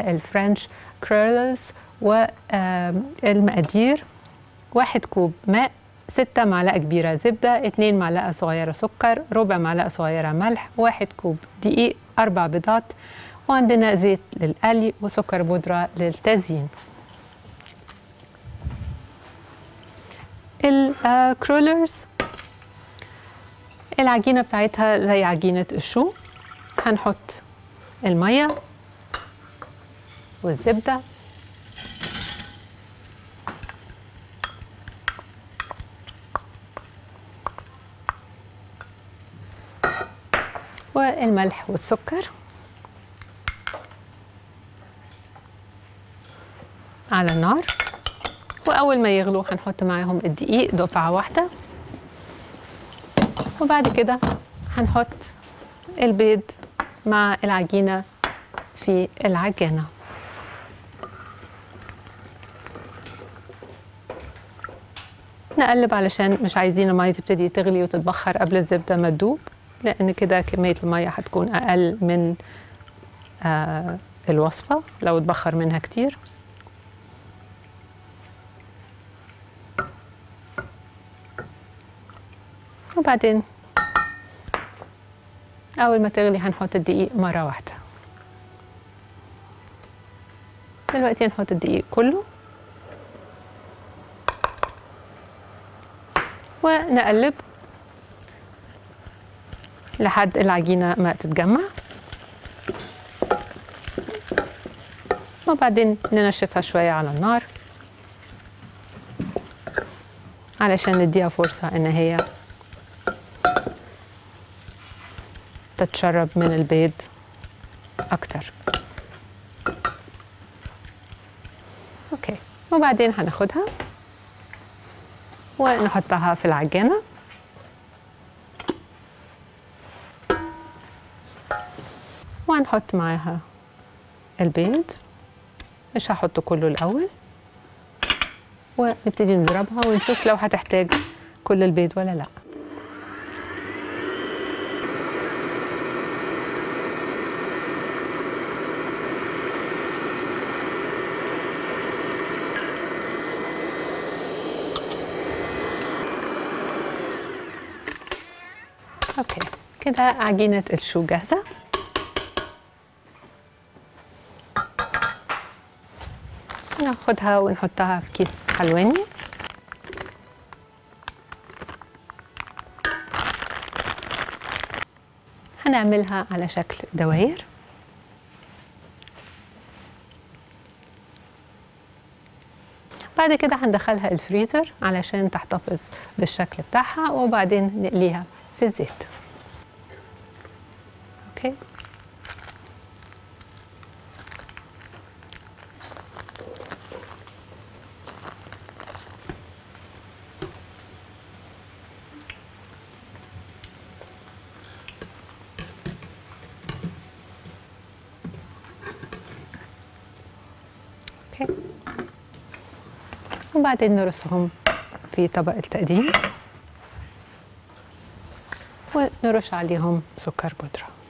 الفرنش كرولز والمقادير واحد كوب ماء ستة معلقة كبيرة زبدة اتنين معلقة صغيرة سكر ربع معلقة صغيرة ملح واحد كوب دقيق أربع بيضات وعندنا زيت للقلي وسكر بودرة للتزيين الكرولرز العجينة بتاعتها زي عجينة الشو هنحط المية والزبدة والملح والسكر على النار وأول ما يغلوا هنحط معاهم الدقيق دفعة واحدة وبعد كده هنحط البيض مع العجينة في العجانة نقلب علشان مش عايزين المية تبتدي تغلي وتتبخر قبل الزبدة ما تدوب لأن كده كمية المية هتكون أقل من آه الوصفة لو اتبخر منها كتير وبعدين أول ما تغلي هنحط الدقيق مرة واحدة دلوقتي هنحط الدقيق كله ونقلب لحد العجينة ما تتجمع وبعدين ننشفها شوية على النار علشان نديها فرصة إن هي تتشرب من البيض أكتر أوكي وبعدين هناخدها ونحطها في العجانة وهنحط معاها البيض مش هحطه كله الأول ونبتدي نضربها ونشوف لو هتحتاج كل البيض ولا لأ اوكي كده عجينة الشو جاهزة ناخدها ونحطها في كيس حلواني هنعملها على شكل دواير بعد كده هندخلها الفريزر علشان تحتفظ بالشكل بتاعها وبعدين نقليها في الزيت اوكي اوكي وبعدين نرصهم في طبق التقديم ونرش عليهم سكر بودرة